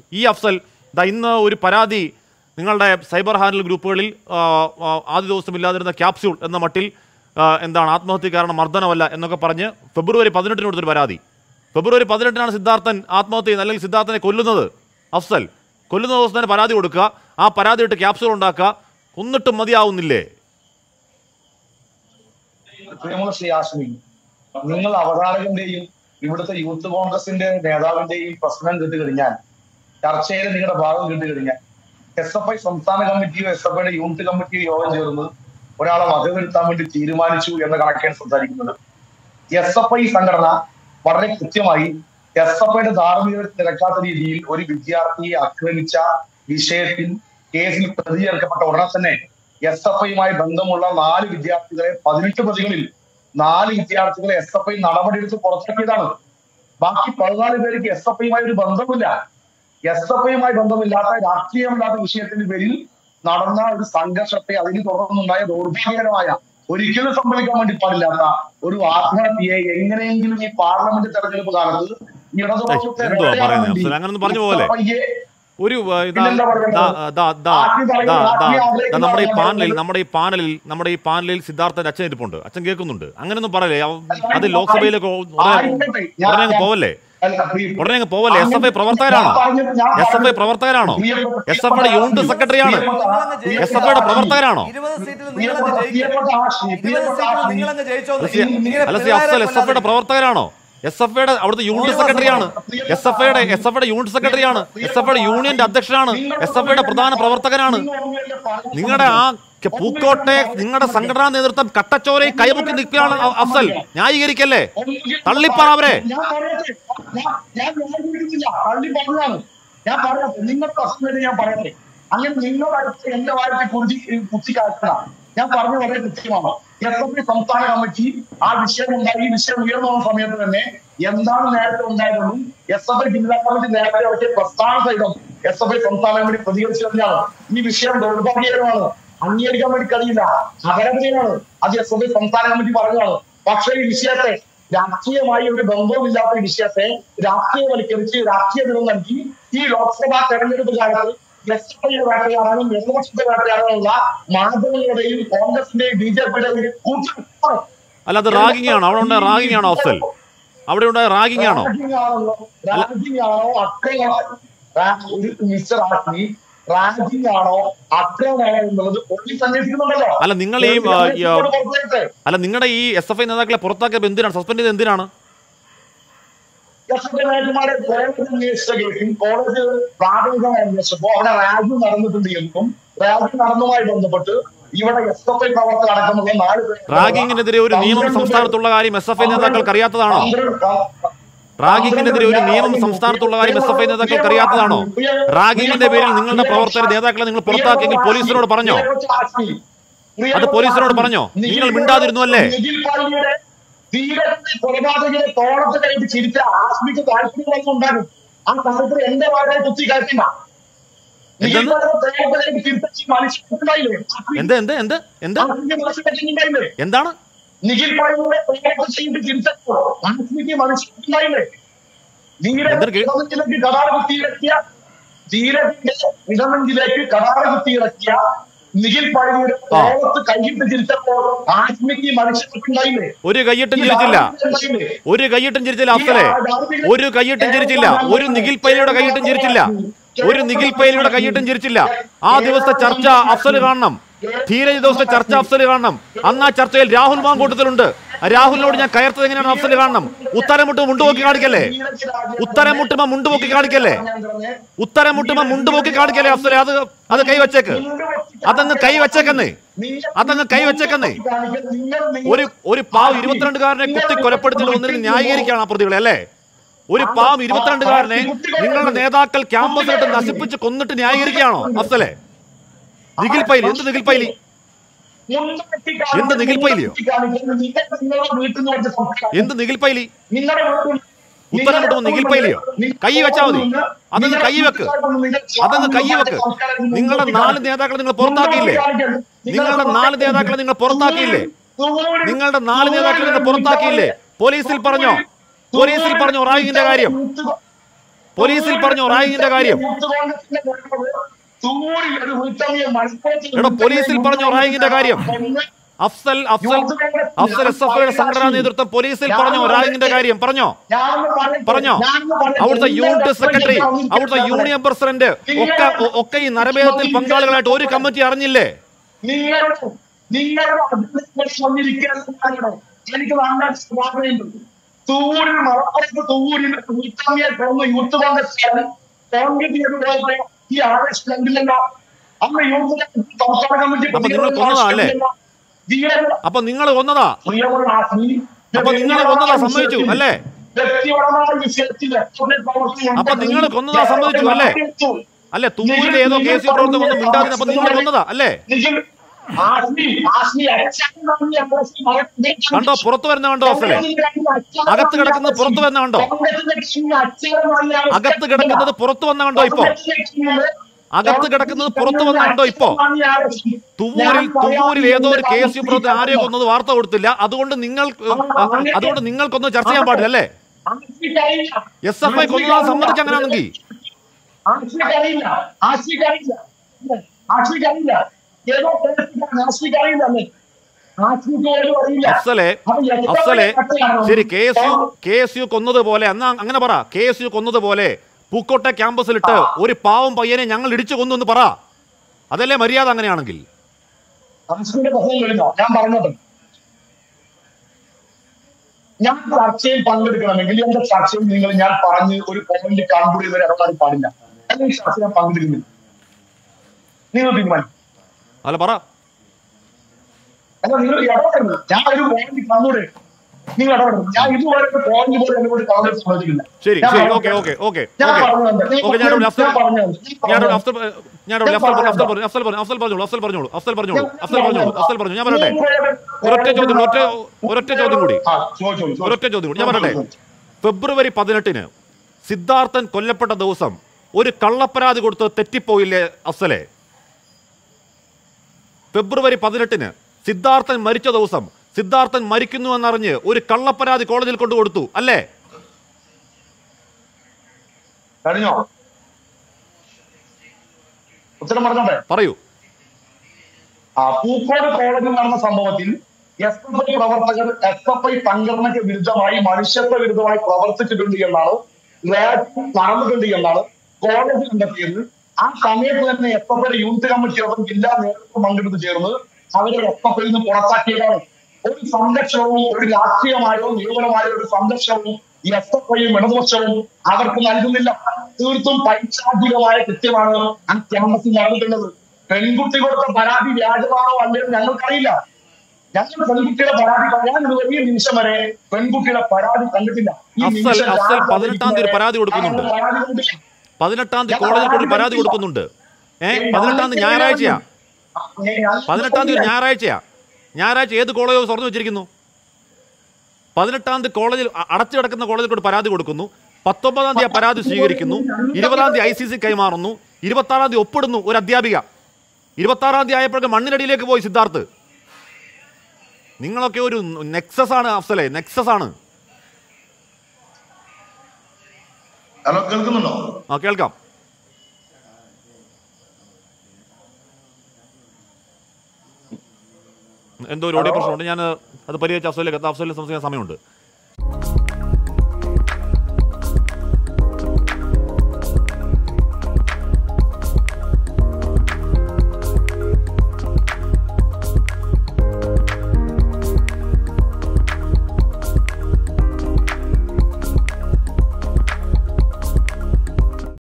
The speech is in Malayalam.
ഈ അഫ്സൽ ദാ ഇന്ന് ഒരു പരാതി നിങ്ങളുടെ സൈബർ ഹാൻഡിൽ ഗ്രൂപ്പുകളിൽ ആ, ആ, ആദ്യ ദിവസം ഇല്ലാതിരുന്ന ക്യാപ്സ്യൂൾ എന്ന മട്ടിൽ ആ, എന്താണ് ആത്മഹത്യ കാരണം മർദ്ദനമല്ല എന്നൊക്കെ പറഞ്ഞ് ഫെബ്രുവരി പതിനെട്ടിന് കൊടുത്തൊരു പരാതി ഫെബ്രുവരി പതിനെട്ടിനാണ് സിദ്ധാർത്ഥൻ ആത്മഹത്യ ചെയ്യുന്നത് അല്ലെങ്കിൽ സിദ്ധാർത്ഥനെ കൊല്ലുന്നത് അഫ്സൽ കൊല്ലുന്ന ദിവസം തന്നെ പരാതി കൊടുക്കുക ആ പരാതി ഇട്ട് ക്യാപ്സ്യൂൾ ഉണ്ടാക്കുക കൊന്നിട്ടും മതിയാവുന്നില്ലേ പ്രിയമുള്ള ശ്രീ ആശ്മി നിങ്ങൾ അവതാരകന്റെയും ഇവിടുത്തെ യൂത്ത് കോൺഗ്രസിന്റെ നേതാവിന്റെയും പ്രശ്നം കേട്ട് കഴിഞ്ഞാൽ ചർച്ചയിൽ നിങ്ങളുടെ ഭാഗം കേട്ട് കഴിഞ്ഞാൽ എസ് എഫ് ഐ സംസ്ഥാന കമ്മിറ്റിയോ എസ് എഫ് ഐയുടെ യൂണിറ്റ് കമ്മിറ്റിയോ യോഗം ചേർന്ന് ഒരാളെ വകവരുത്താൻ വേണ്ടി തീരുമാനിച്ചു എന്ന കണക്കാണ് സംസാരിക്കുന്നത് എസ് എഫ് ഐ സംഘടന വളരെ കൃത്യമായി എസ് എഫ് ഐയുടെ ധാർമ്മികത നിരക്കാത്ത രീതിയിൽ ഒരു വിദ്യാർത്ഥിയെ ആക്രമിച്ച വിഷയത്തിൽ കേസിൽ പ്രതി ചേർക്കപ്പെട്ട ഉടനെ തന്നെ എസ് എഫ് ഐയുമായി ബന്ധമുള്ള നാല് വിദ്യാർത്ഥികളെ പതിനെട്ട് പ്രതികളിൽ നാല് വിദ്യാർത്ഥികളെ എസ് എഫ് ഐ നടപടിയെടുത്ത് പുറത്തിറക്കിയതാണ് ബാക്കി പതിനാല് പേർക്ക് എസ് എഫ് ഐയുമായി ഒരു ബന്ധമില്ല എസ് എഫ് ഐയുമായി ബന്ധമില്ലാത്ത രാഷ്ട്രീയമില്ലാത്ത വിഷയത്തിന്റെ പേരിൽ നടന്ന ഒരു സംഘർഷത്തെ അതിന് തുടർന്നുണ്ടായ ദൗർഭാഗ്യകരമായ ഒരിക്കലും സംഭവിക്കാൻ വേണ്ടി പാടില്ലാത്ത ഒരു ആത്മഹത്യയെ എങ്ങനെയെങ്കിലും ഈ പാർലമെന്റ് തെരഞ്ഞെടുപ്പ് കാലത്ത് ഈ ഇടതുപക്ഷത്തെ എന്തുവാ വേട്ടയാടാൻ പറയുന്നത്? വേണ്ടി അഫ്സൽ, അങ്ങനൊന്നും പറഞ്ഞു പോകല്ലേ? SFI യെ ഒരു ആ, ഇതാ- പിന്നെന്താ പറയുന്നത്? ദാ- ദാ- ദാ- ആദ്യം ദാ- പറയുന്നത് ദാ- ആദ്യം ദാ- ആഗ്രഹിക്കുന്ന നമ്മുടെ ഈ ആളാണ് പാനലിൽ പറയുന്നത്. നമ്മുടെ ഈ പാനലിൽ നമ്മുടെ ഈ പാനലിൽ സിദ്ധാർത്ഥന്റെ അച്ഛൻ ഇരിപ്പുണ്ട് അച്ഛൻ കേൾക്കുന്നുണ്ട് അങ്ങനെയൊന്നും പറയല്ലേ അവ- അത് ലോക്സഭയിലേക്ക് ഉടനെ ആയിക്കോട്ടെ. ഞാൻ- ഉടനെ അങ്ങ് പോവല്ലേ അല്ല, പ്രിയ- ഉടനെ അങ്ങ് പോവല്ലേ എസ് എഫ് ഐ പ്രവർത്തകരാണോ ഞാൻ പറഞ്ഞത് ഞാൻ എസ് എഫ് ഐ പറഞ്ഞത് പ്രവർത്തകരാണോ പ്രിയപ്പെട്ട- എസ് എഫ് ഐയുടെ യൂണിറ്റ് സെക്രട്ടറിയാണ് എസ് എഫ് ഐയുടെ പ്രവർത്തകരാണോ ഇരുപത് സീറ്റിൽ നിങ്ങളങ്ങ് പ്രിയപ്പെട്ട- ജയിക്കും പ്രിയപ്പെട്ട ആശ്മി, ഇരുപത് പ്രിയപ്പെട്ട സീറ്റിൽ ആശ്മി, നിങ്ങളങ്ങ് ജയിച്ചോന്ന് അല്ല, സി- ഇങ്ങനെ അല്ല സി പിള്ളേരെ അഫ്സൽ എസ് എഫ് ഐയുടെ കൊല്ലാതെ പ്രവർത്തകരാണോ എസ് എഫ് ഐയുടെ അവിടുത്തെ യൂണിറ്റ് സെക്രട്ടറിയാണ് എസ് എഫ് ഐയുടെ എസ് എഫ് ഐയുടെ യൂണിറ്റ് സെക്രട്ടറിയാണ് എസ് എഫ് ഐയുടെ യൂണിയന്റെ അധ്യക്ഷനാണ് എസ് എഫ് ഐയുടെ പ്രധാന പ്രവർത്തകനാണ് നിങ്ങളുടെ ആ ക- പൂക്കോട്ടെ നിങ്ങളുടെ സംഘടനാ നേതൃത്വം കട്ടച്ചോരയിൽ കൈമുക്കി നിൽക്കുകയാണ് അ- അഫ്സൽ ന്യായീകരിക്കല്ലേ തള്ളിപ്പറ അവരെ ഞാൻ പറയട്ടെ ഞാൻ ഞാൻ ന്യായീകരിക്കുന്നില്ല തള്ളി പറഞ്ഞതാണ് ഞാൻ പറയട്ടെ നിങ്ങൾ പ്രശ്നം ഞാൻ പറയട്ടെ അങ്ങനെ നിങ്ങളുടെ അടുത്ത് എന്റെ വാരത്തെ കുറിച്ച് കുത്തി കാട്ടണം ഞാൻ പറഞ്ഞു വളരെ കൃത്യമാണ് എസ് എഫ് ഐ സംസ്ഥാന കമ്മിറ്റി ആ വിഷയം ഉണ്ടായി ഈ വിഷയം ഉയർന്നു വന്ന സമയത്ത് തന്നെ എന്താണ് നേരത്തെ ഉണ്ടായതെന്നും എസ് എഫ് ഐ ജില്ലാ കമ്മിറ്റി നേരത്തെ അവരുടെ പ്രസ്ഥാന സഹിതം എസ് എഫ് ഐ സംസ്ഥാന കമ്മിറ്റി പ്രതികരിച്ചു തന്നെയാണ് ഈ വിഷയം ദൗർഭാഗ്യകരമാണ് അംഗീകരിക്കാൻ വേണ്ടി കഴിയില്ല അപരാധമാണ് അത് എസ് എഫ് ഐ സംസ്ഥാന കമ്മിറ്റി പറഞ്ഞതാണ് പക്ഷേ ഈ വിഷയത്തെ രാഷ്ട്രീയമായി ഒരു ബന്ധവുമില്ലാത്ത ഈ വിഷയത്തെ രാഷ്ട്രീയവൽക്കരിച്ച് രാഷ്ട്രീയ നിലം നൽകി ഈ ലോക്സഭാ തെരഞ്ഞെടുപ്പ് കാലത്ത് എസ് എഫ് ഐ വേട്ടയാടാനും ഇടതുപക്ഷത്തെ വേട്ടയാടാനുള്ള മാധ്യമങ്ങളുടെയും കോൺഗ്രസിന്റെയും ബി ജെ പിയുടെയും കൂട്ടുകെട്ടാണ് അല്ല അത് റാഗിംഗ് ആണോ അവിടെ ഉണ്ടായ റാഗിംഗ് ആണോ അഫ്സൽ അവിടെ ഉണ്ടായ റാഗിംഗ് ആണോ റാഗിംഗ് ആണോ റാഗിംഗ് ആണോ അക്രമാണോ റാ- ഒരു മിസ്റ്റർ ആഷ്മി റാഗിംഗ് ആണോ അക്രമാണോ എന്നുള്ളത് പോലീസ് അന്വേഷിക്കുന്നുണ്ടല്ലോ അല്ല, നിങ്ങൾ ഈ, ആ, ഈ, ആ, പോലീസ് പുറത്തുവിടട്ടെ. അല്ല നിങ്ങളുടെ ഈ എസ് എഫ് ഐ നേതാക്കളെ പുറത്താക്കിയപ്പോൾ എന്തിനാണ് സസ്പെൻഡ് ചെയ്തത് എന്തിനാണ് എസ് എഫ് ഐ നേതാക്കന്മാരെ കോടതി അന്വേഷിച്ച കേസും കോടതി പ്രാഥമികമായി അന്വേഷിച്ചപ്പോ അവിടെ റാഗിംഗ് നടന്നിട്ടുണ്ട് എന്നും റാഗിംഗ് നടന്നതുമായി ബന്ധപ്പെട്ട് ഇവിടെ എസ് എഫ് ഐ പ്രവർത്തകർ അടക്കമുള്ള നാല് പേർ റാഗിങ്ങിനെതിരെ ഒരു നിയമം സംസ്ഥാനത്തുള്ള കാര്യം എസ് എഫ് ഐ നേതാക്കൾക്ക് അറിയാത്തതാണോ പന്ത്രണ്ട് റാഗിങ്ങിനെതിരെ ഒരു നിയമം സംസ്ഥാനത്തുള്ള കാര്യം എസ് എഫ് ഐ നേതാക്കൾക്ക് അറിയാത്തതാണോ റാഗിങ്ങിന്റെ പേരിൽ നിങ്ങളുടെ പ്രവർത്തകർ നേതാക്കളെ നിങ്ങൾ പുറത്താക്കിയെങ്കിൽ പോലീസിനോട് പറഞ്ഞോ അത് പോലീസിനോട് പറഞ്ഞോ? നിങ്ങൾ മിണ്ടാതിരുന്നു അല്ലേ? നിഖിൽ പള്ളിയുടെ ധീരത്തെ കൊലപാതകരെ തോളത്ത് കഴിഞ്ഞ് ചിരിച്ച ആസ്മിക്ക് താല്പര്യം ഉണ്ടാകും ആ താല്പര്യം എന്റെ വാഴ കുത്തി കയറ്റില്ല നിഖിൽ എന്തെന്ന്? പള്ളിയുടെ തോളത്ത് കഴിഞ്ഞ് ചിരിച്ച മനുഷ്യണ്ടായില്ലേ എന്ത് എന്ത് എന്ത് എന്ത് മനുഷ്യണ്ടായില്ലേ എന്താണ് നിഖിൽ പള്ളിയുടെ തോളത്ത് കഴിഞ്ഞ് ചിരിച്ചപ്പോൾ ആസ്മിക്ക് മനുഷ്യണ്ടായില്ലേ എന്തൊരു കേ- ധീരത്തിലേക്ക് കടാറ് കുത്തിയിറക്കിയ ധീരത്തിന്റെ ഇടമെങ്കിലേക്ക് കടാറ് കുത്തിയിറക്കിയ നിഖിൽ പള്ളിയുടെ ആ. തോളത്ത് കൈയിട്ട് ചിരിച്ചപ്പോൾ ആസ്മിക്ക് മനുഷ്യണ്ടായില്ലേ ഒരു കയ്യിട്ടും ചിരിച്ചില്ല ഒരു കയ്യിട്ടും ചിരിച്ചില്ല അഫ്സലെ ഒരു കയ്യിട്ടും ചിരിച്ചില്ല ഒരു നിഖിൽ പൈലിയുടെ കയ്യിട്ടും ചിരിച്ചില്ല ഒരു നിഖിൽ പൈലിയുടെ കയ്യിട്ടും ചിരിച്ചില്ല ആ ദിവസത്തെ ചർച്ച അഫ്സൽ കാണണം ധീരജ് ദിവസത്തെ ചർച്ച അഫ്സൽ കാണണം അന്ന് ആ ചർച്ചയിൽ രാഹുൽ മാങ്കൂട്ടത്തിലുണ്ട് ആ രാഹുലിനോട് ഞാൻ കയർത്തത് എങ്ങനെയാണ് അഫ്സൽ കാണണം ഉത്തരം മുട്ട് മുണ്ടുപോക്കി കാണിക്കല്ലേ ഉത്തരം മുട്ടുമ്പോ മുണ്ടുപോക്കി കാണിക്കല്ലേ ഉത്തരം മുട്ടുമ്പോ മുണ്ടുപോക്കി കാണിക്കല്ലേ അഫ്സലെ അത് അത് കൈവച്ചേക്ക് അതങ്ങ് കൈ വെച്ചേക്കുന്നേ അതങ്ങ് കൈ വെച്ചേക്കുന്നേ ഒരു ഒരു പാവം ഇരുപത്തിരണ്ടുകാരനെ കുത്തി കൊലപ്പെടുത്തിയിട്ട് വന്നിട്ട് ന്യായീകരിക്കുകയാണ് ആ പ്രതികളെ അല്ലേ ഒരു പാവം ഇരുപത്തിരണ്ടുകാരനെ നിങ്ങളുടെ നേതാക്കൾ ക്യാമ്പസിലിട്ട് നശിപ്പിച്ച് കൊന്നിട്ട് ന്യായീകരിക്കുകയാണോ അഫ്സലെ നിഖിൽ പൈലി എന്ത് നിഖിൽ പൈലി എന്ത് നിഖിൽ പൈലിയോ? എന്ത് നിഖിൽ പൈലി ഉത്തരം കിട്ടുമോ നിഖിൽ പൈലിയോ കൈ വെച്ചാൽ മതി അതൊന്ന് കൈ വെക്ക് അതൊന്ന് കൈ വെക്ക് നിങ്ങളുടെ നാല് നേതാക്കളെ നിങ്ങൾ പുറത്താക്കിയില്ലേ നിങ്ങളുടെ നാല് നേതാക്കളെ നിങ്ങൾ പുറത്താക്കിയില്ലേ നിങ്ങളുടെ നാല് നേതാക്കളെ നിങ്ങൾ പുറത്താക്കിയില്ലേ പോലീസിൽ പറഞ്ഞോ പോലീസിൽ പറഞ്ഞോ റാഗിങ്ങിന്റെ കാര്യം പോലീസിൽ പറഞ്ഞോ റായിങ്ങിന്റെ കാര്യം എടോ, പോലീസിൽ പറഞ്ഞോ റായിങ്ങിന്റെ കാര്യം? അഫ്സൽ അഫ്സൽ അഫ്സൽ എസ് എഫ് ഐയുടെ സംഘടനാ നേതൃത്വം പോലീസിൽ പറഞ്ഞോ റായിങ്ങിന്റെ കാര്യം പറഞ്ഞോ പറഞ്ഞോ അവിടുത്തെ യൂണിറ്റ് സെക്രട്ടറി അവിടുത്തെ യൂണിയൻ പ്രസിഡന്റ് ഒക്കെ ഒ- ഒക്കെ ഈ നരഭേദത്തിൽ പങ്കാളികളായിട്ട് ഒരു കമ്മിറ്റി അറിഞ്ഞില്ലേ നിങ്ങളുടെ നിങ്ങളുടെ അഭിപ്രായം വന്നിരിക്കുകയാണ് എനിക്ക് നന്നായിട്ട് സ്വാധീനമുണ്ട് തൂരിൽ മലപ്പുറത്ത് തൂരിൽ ഉത്തമിയെ കൊന്ന് യൂത്ത് കോൺഗ്രസ് കോൺഗ്രസ് ചെയ്ത് പോയപ്പോ ഈ ആവേശം കണ്ടില്ലല്ലോ അന്ന് യൂത്ത് കോൺഗ്രസ് സംസ്ഥാന കമ്മിറ്റി അപ്പൊ നിങ്ങൾ കൊന്നതാ അല്ലേ? ധീരത അപ്പൊ നിങ്ങൾ കൊന്നതാ പ്രിയമുള്ള ആസ്മി, അപ്പൊ നിങ്ങൾ കൊന്നതാ സമ്മതിച്ചു അല്ലേ വ്യക്തിപരമായ വിഷയത്തിൽ എത്ര പ്രവർത്തനം അപ്പൊ നിങ്ങൾ കൊന്നതാ സമ്മതിച്ചു അല്ലേ? അല്ലെ തൂരിൽ ഏതോ കെ സി പ്രവർത്തനം ഒന്നും മിണ്ടാതിന് അപ്പൊ നിങ്ങൾ കൊന്നതാ അല്ലേ കണ്ടോ പുറത്തു വരുന്ന കണ്ടോ അഫ്സലെ അകത്ത് കിടക്കുന്നത് പുറത്തു വരുന്ന കണ്ടോ അകത്ത് കിടക്കുന്നത് പുറത്തു വന്ന കണ്ടോ ഇപ്പോ അകത്ത് കിടക്കുന്നത് പുറത്തു വന്ന കണ്ടോ ഇപ്പോ തുവൂരിൽ തുവൂരിൽ ഏതോ ഒരു കെ എസ് യു പ്രവർത്തനം ആരെയോ കൊന്നത് വാർത്ത കൊടുത്തില്ല അതുകൊണ്ട് നിങ്ങൾ അതുകൊണ്ട് നിങ്ങൾക്കൊന്നും ചർച്ച ചെയ്യാൻ പാടില്ല അല്ലേ എസ് എഫ് ഐ കൊന്നതാ സമ്മതിച്ച് അങ്ങനെയാണെങ്കിൽ ആശ്രിക്കറിയില്ല ആശ്രിക്കറിയില്ല ആശ്രിക്കറിയില്ല ഏതോ ആശ്രിക്കറിയില്ലല്ലേ ആശ്രിക്ക് പോലും അറിയില്ല അഫ്സലെ അപ്പൊ എത്ര അഫ്സലെ കട്ടയാണോ? ശരി K S U K S U കൊന്നതുപോലെ എന്നാ അങ്ങനെ പറ കെ എസ് യു കൊന്നതുപോലെ പൂക്കോട്ടെ ക്യാമ്പസിലിട്ട് ഒരു പാവം പയ്യനെ ഞങ്ങൾ ഇടിച്ചു കൊന്നു എന്ന് പറ അതല്ലേ മര്യാദ അങ്ങനെയാണെങ്കിൽ ആശ്രിയുടെ പ്രശ്നം കഴിഞ്ഞോ ഞാൻ പറഞ്ഞോട്ടെ ഞാൻ ചർച്ചയിൽ പങ്കെടുക്കണമെങ്കിൽ എന്റെ ചർച്ചയിൽ നിങ്ങൾ ഞാൻ പറഞ്ഞ് ഒരു പോയിന്റ് കൺക്ലൂഡ് ചെയ്ത് ഇടപാട് പാടില്ല അല്ലെങ്കിൽ ചർച്ച ഞാൻ പങ്കെടുക്കുന്നില്ല നിങ്ങൾ തീരുമാനിക്കും അല്ല പറ അല്ല നിങ്ങൾ ഇടപെടരുത് ഞാൻ ഒരു പോയിന്റ് കൺക്ലൂഡ് നിങ്ങൾ ഇടപെടരുത് ഞാൻ ഇതുവരെ ഒരു പോയിന്റ് പോലും എന്നോട് കാണാൻ സമ്മതിക്കില്ല ശരി ഞാൻ ശരി പറഞ്ഞു ഓക്കെ ഓക്കെ ഓക്കെ ഞാൻ ഓക്കെ പറഞ്ഞുതരാം. ഓക്കെ ഞാൻ ഇവിടെ അഫ്സൽ ഞാൻ പറഞ്ഞുതരാം. ഞാൻ ഇവിടെ ഞാൻ അഫ്സൽ ഞാൻ ഇവിടെ അഫ്സൽ പറഞ്ഞു അഫ്സൽ പറഞ്ഞു അഫ്സൽ പറഞ്ഞു അഫ്സൽ പറഞ്ഞോളൂ അഫ്സൽ പറഞ്ഞോളൂ അഫ്സൽ പറഞ്ഞോളൂ അഫ്സൽ പറഞ്ഞോളൂ അഫ്സൽ പറഞ്ഞു ഞാൻ പറയട്ടെ ഒരൊറ്റ ചോദ്യം ഒറ്റ ഒരൊറ്റ ചോദ്യം കൂടി ആ, ചോദിച്ചോളൂ, ചോദിച്ചോളൂ. ഒരൊറ്റ ചോദ്യം കൂടി ഞാൻ പറയട്ടെ ഫെബ്രുവരി പതിനെട്ടിന് സിദ്ധാർത്ഥൻ കൊല്ലപ്പെട്ട ദിവസം ഒരു കള്ളപ്പരാതി കൊടുത്ത് തെറ്റിപ്പോയില്ലേ അഫ്സലെ ഫെബ്രുവരി പതിനെട്ടിന് സിദ്ധാർത്ഥൻ മരിച്ച ദിവസം സിദ്ധാർത്ഥൻ മരിക്കുന്നു എന്നറിഞ്ഞ് ഒരു കള്ളപ്പരാതി കോടതിയിൽ കൊണ്ടു കൊടുത്തു അല്ലേ കഴിഞ്ഞോ ഉത്തരം പറഞ്ഞോട്ടെ പറയൂ ആ പൂക്കോട് കോളേജിൽ നടന്ന സംഭവത്തിൽ എസ് എഫ് ഐ പ്രവർത്തകർ എസ് എഫ് ഐ സംഘടനയ്ക്ക് വിരുദ്ധമായി മനുഷ്യത്വ വിരുദ്ധമായി പ്രവർത്തിച്ചിട്ടുണ്ട് എന്നാണ് റാപ്പ് നടന്നിട്ടുണ്ട് എന്നാണ് കോളേജ് കണ്ടെത്തിയത് ആ സമയത്ത് തന്നെ S F I youth committee യോഗം ജില്ലാ നേതൃത്വം പങ്കെടുത്ത് ചേർന്ന് അവരെ എസ് എഫ് ഐ നിന്ന് പുറത്താക്കിയതാണ് ഒരു സംരക്ഷണവും ഒരു രാഷ്ട്രീയമായോ നിയമപരമായോ ഒരു സംരക്ഷണവും എസ് എഫ് ഐയും ഇടതുപക്ഷവും അവർക്ക് നൽകുന്നില്ല തീർത്തും പൈശാചികമായ കൃത്യമാണ് ആ ക്യാമ്പസിൽ നടന്നിട്ടുള്ളത് പെൺകുട്ടി കൊടുത്ത പരാതി വ്യാജമാണോ അല്ലയോ എന്ന് ഞങ്ങൾക്കറിയില്ല ഞങ്ങൾ പെൺകുട്ടിയുടെ പരാതി ഞാൻ ഇതുവരെ ഈ നിമിഷം വരെ പെൺകുട്ടിയുടെ പരാതി കണ്ടിട്ടില്ല ഈ അഫ്സൽ- നിമിഷം അഫ്സൽ ഞാൻ പതിനെട്ടാം തീയതി ഒരു പരാതി കൊടുക്കുന്നുണ്ട്. ഞാൻ പരാതി കണ്ടില്ല. പതിനെട്ടാം തീയതി കോടതിയിൽ കൊണ്ട് ഒരു പരാതി കൊടുക്കുന്നുണ്ട് ഏ പതിനെട്ടാം തീയതി ഞായറാഴ്ചയാ പതിനെട്ടാം തീയതി ഒരു ഞായറാഴ്ചയാ ഞായറാഴ്ച ഏത് കോളേജോ തുറന്നു വെച്ചിരിക്കുന്നു പതിനെട്ടാം തീയതി കോളേജിൽ അ- അടച്ചു കിടക്കുന്ന കോളേജിൽ കൊണ്ട് പരാതി കൊടുക്കുന്നു പത്തൊമ്പതാം തീയതി ആ പരാതി സ്വീകരിക്കുന്നു ഇരുപതാം തീയതി ഐ സി സി കൈമാറുന്നു ഇരുപത്താറാം തീയതി ഒപ്പിടുന്നു ഒരു അധ്യാപിക ഇരുപത്താറാം തീയതി ആയപ്പോഴേക്കും മണ്ണിനടിയിലേക്ക് പോയി സിദ്ധാർത്ഥ് നിങ്ങളൊക്കെ ഒരു നെക്സസ് ആണ് അഫ്സലെ നെക്സസ് ആണ് ഹലോ കേൾക്കുന്നുണ്ടോ ആ കേൾക്കാം എന്തോ ഒരു ഓഡിയോ പ്രശ്നമുണ്ട് ഞാൻ അത് പരിഹരിച്ച് അഫ്സലിലേക്ക് എത്താം അഫ്സലിനെ സംസാരിക്കാൻ സമയമുണ്ട്